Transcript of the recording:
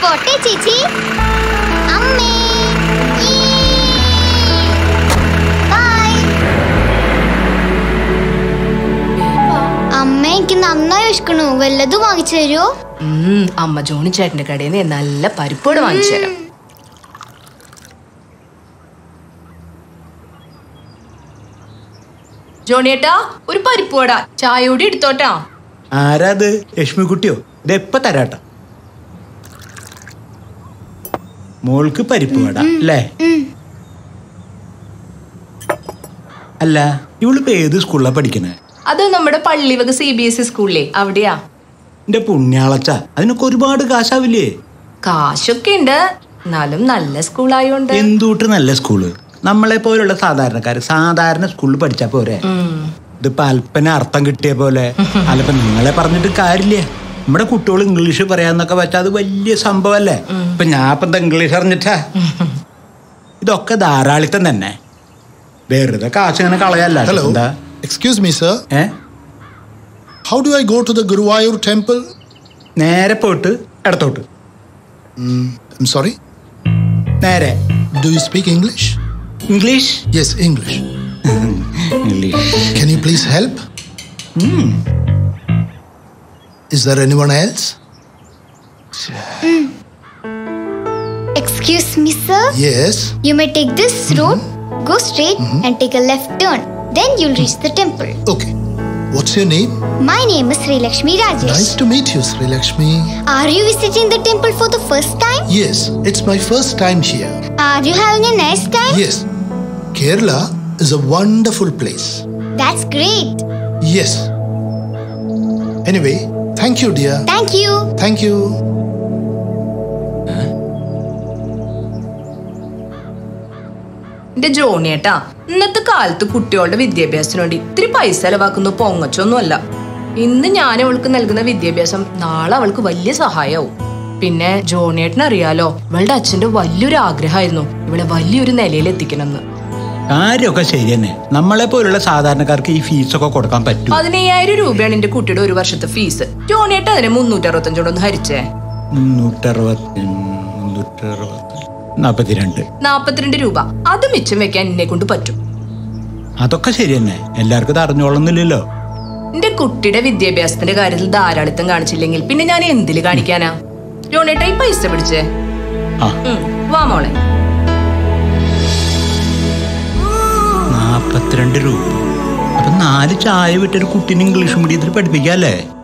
പോട്ടെ ചേച്ചി അമ്മേ ഈ. ബൈ. അമ്മ എനിക്ക് നന്നായി വിശക്കണു വല്ലതും വാങ്ങിച്ചു തരുമോ ഉം, അമ്മ ജോണി ചേട്ടന്റെ കടയിൽ നിന്ന് നല്ല പരിപ്പോട് വാങ്ങിച്ചു തരാം ജോണിയേട്ടാ ഒരു പരിപ്പോടാ ചായ കൂടി എടുത്തോട്ടാ ആരാത് ലക്ഷ്മിക്കുട്ടിയോ ഇത് എപ്പ തരാട്ട മോൾക്ക് പരിപ്പ് വട അല്ലേ അല്ല ഇവളിപ്പോ ഏത് സ്കൂളിലാ പഠിക്കണേ അത് നമ്മുടെ പള്ളിവക സി ബി എസ് ഇ സ്കൂളിലെ അവിടെയാ എന്റെ പുണ്യാളച്ച അതിനൊക്കെ ഒരുപാട് കാശാവില്ലേ കാശൊക്കെ ഉണ്ട് എന്നാലും നല്ല സ്കൂളായോണ്ട് എന്തൂട്ട് നല്ല സ്കൂള് നമ്മളെ പോലുള്ള സാധാരണക്കാര് സാധാരണ സ്കൂളിൽ പഠിച്ചാ പോരെ ഇതിപ്പോ അല്പന അർത്ഥം കിട്ടിയ പോലെ അല്ലപ്പോ നിങ്ങളെ പറഞ്ഞിട്ട് കാര്യമില്ല നമ്മുടെ കുട്ടികൾ ഇംഗ്ലീഷ് പറയാന്നൊക്കെ പറ്റാ അത് വലിയ സംഭവല്ലേ ഇപ്പൊ ഞാൻ ഇപ്പൊ എന്താ ഇംഗ്ലീഷ് അറിഞ്ഞിട്ടാ ഇതൊക്കെ ധാരാളിത്തം തന്നെ വെറുതെ കാശ് ഇങ്ങനെ കളയല്ല Hello. എന്താ Excuse me, sir. ഏ How do I go to the Guruvayur temple? നേരെ പോയിട്ട് ഇടത്തോട്ട് I'm sorry. നേരെ Do you speak English? English Yes, English. English Can you please help? Is there anyone else? Excuse me sir Yes. You may take this road, go straight, and take a left turn. Then you'll reach the temple. Okay. What's your name? My name is Sri Lakshmi Rajesh. Nice to meet you, Sri Lakshmi. Are you visiting the temple for the first time? Yes, it's my first time here. Are you having a nice time? Yes. Kerala is a wonderful place. That's great. Yes. Anyway, thank you, dear. Thank you. Thank you. എന്റെ ജോണിയേട്ടാ ഇന്നത്തെ കാലത്ത് കുട്ടികളുടെ വിദ്യാഭ്യാസത്തിന് വേണ്ടി ഇത്തിരി പൈസ ചെലവാക്കുന്ന പൊങ്ങച്ചൊന്നുമല്ല ഇന്ന് ഞാൻ അവൾക്ക് നൽകുന്ന വിദ്യാഭ്യാസം നാളെ അവൾക്ക് വലിയ സഹായമാവും പിന്നെ ജോണിയേട്ടന് അറിയാലോ ഇവളുടെ അച്ഛന്റെ വലിയൊരു ആഗ്രഹമായിരുന്നു ഇവളെ വലിയൊരു നിലയിൽ എത്തിക്കണമെന്ന് കാര്യമൊക്കെ ശരി തന്നെ നമ്മളെ പോലുള്ള സാധാരണക്കാർക്ക് ഈ ഫീസൊക്കെ കൊടുക്കാൻ പറ്റും പതിനയ്യായിരം രൂപയാണ് എന്റെ കുട്ടിയുടെ ഒരു വർഷത്തെ ഫീസ് ജോണിയേട്ട അതിനെ മുന്നൂറ്റി അറുപത്തഞ്ചോടൊന്ന് ഹരിച്ചേ മുന്നൂറ്ററുപത്തി മുന്നൂറ്ററുപത്തി നാപ്പത്തിരണ്ട് നാപ്പത്തിരണ്ട് രൂപ അത് മിച്ചം വെക്കാൻ എന്നെ കൊണ്ട് പറ്റും അതൊക്കെ ശരി തന്നെ എല്ലാവർക്കും ഇത് അറിഞ്ഞോളന്നില്ലല്ലോ എന്റെ കുട്ടിയുടെ വിദ്യാഭ്യാസത്തിന്റെ കാര്യത്തിൽ ധാരാളിത്തം കാണിച്ചില്ലെങ്കിൽ പിന്നെ ഞാൻ എന്തില് കാണിക്കാനാ ജോണേട്ട ഈ പൈസ പിടിച്ചേ ആ ഉം, വാ മോളെ നാപ്പത്തിരണ്ട് രൂപ അപ്പൊ നാല് ചായ വിട്ടൊരു കുട്ടീനെ ഇംഗ്ലീഷ് മീഡിയത്തിൽ പഠിപ്പിക്കാല്ലേ